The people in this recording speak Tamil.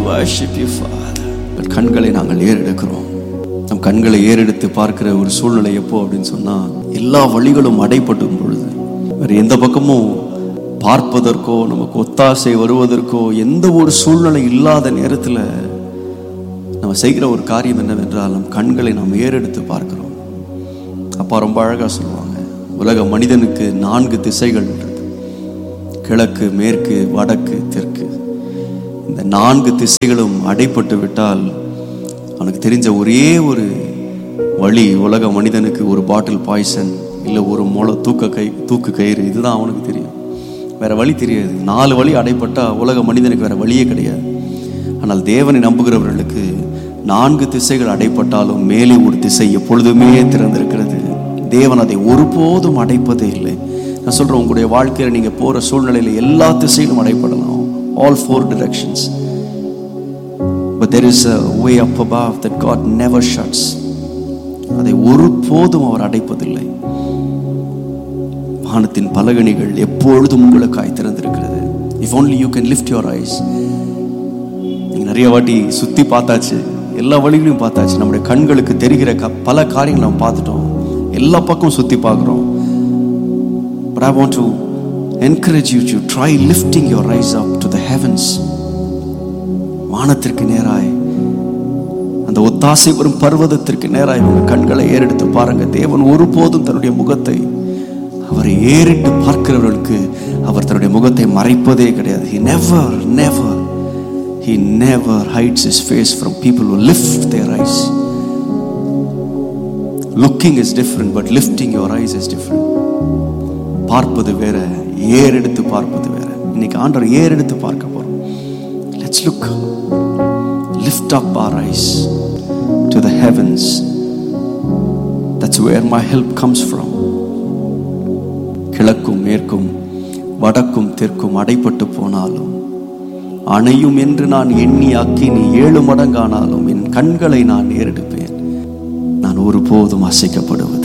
worship you, Father. உங்கள் கண்களை நாங்கள் ஏறெடுக்கிறோம் நம் கண்களை ஏறெடுத்து பார்க்கிற ஒரு சூழ்நிலை எப்போ அப்படின்னு சொன்னா எல்லா வழிகளும் அடைப்பட்டும் பொழுது வேற எந்த பக்கமும் பார்ப்பதற்கோ நமக்கு ஒத்தாசை வருவதற்கோ எந்த ஒரு சூழ்நிலை இல்லாத நேரத்தில் நம்ம செய்கிற ஒரு காரியம் என்னவென்றால் நம் கண்களை நாம் ஏறெடுத்து பார்க்கிறோம் அப்பா ரொம்ப அழகா சொல்லுவாங்க உலக மனிதனுக்கு நான்கு திசைகள் இருக்கு கிழக்கு மேற்கு வடக்கு தெற்கு இந்த நான்கு திசைகளும் அடைப்பட்டு விட்டால் அவனுக்கு தெரிஞ்ச ஒரே ஒரு வழி உலக மனிதனுக்கு ஒரு பாட்டில் பாய்சன் இல்லை ஒரு முளை தூக்க கை தூக்கு கயிறு இதுதான் அவனுக்கு தெரியும் வேற வழி தெரியாது நாலு வழி அடைப்பட்டா உலக மனிதனுக்கு வேற வழியே கிடையாது ஆனால் தேவனை நம்புகிறவர்களுக்கு நான்கு திசைகள் அடைப்பட்டாலும் மேலே ஒரு திசை எப்பொழுதுமே திறந்திருக்கிறது தேவன் அதை ஒருபோதும் அடைப்பதே இல்லை நான் சொல்றேன் உங்களுடைய வாழ்க்கையில நீங்க போற சூழ்நிலையில எல்லா திசையிலும் அடைப்படலாம் all four directions But there is a way up above that God never shuts. அதை ஒருபோதும் அவர் அடைப்பதில்லை வானத்தின் பலகணிகள் எப்பொழுதும் உங்களுக்காய் திறந்திருக்கிறது if only you can lift your eyes நீங்க நிறைய வாட்டி சுத்தி பார்த்தாச்சு எல்லா வழிகளையும் பார்த்தாச்சு நம்முடைய கண்களுக்கு தெரிகிற க- பல காரியங்களை நம்ம பார்த்துட்டோம் எல்லா பக்கம் சுத்தி பார்க்குறோம் But I want to encourage you to try lifting your eyes up to the heavens. வானத்திற்கு நேராய் அந்த ஒத்தாசை வரும் பர்வதத்திற்கு நேராய் உங்க கண்களை ஏறெடுத்து பாருங்க தேவன் ஒருபோதும் தன்னுடைய முகத்தை அவரை ஏறிட்டு பார்க்கிறவர்களுக்கு அவர் தன்னுடைய முகத்தை மறைப்பதே கிடையாது he never never he never hides his face from people who lift their eyes looking is different but lifting your eyes is different பார்ப்பது வேற ஏறெடுத்து பார்ப்பது வேற இன்னைக்கு ஆண்டவர் ஏறெடுத்து பார்க்க போறோம் let's look lift up our eyes to the heavens. That's where my help comes from. கிழக்கும் மேற்கும் வடக்கும் தெற்கும் அடைப்பட்டு போனாலும் அணையும் என்று நான் எண்ணி அக்கினி ஏழு மடங்கானாலும் என் கண்களை நான் ஏறெடுப்பேன் நான் ஒருபோதும் அசைக்கப்படுவது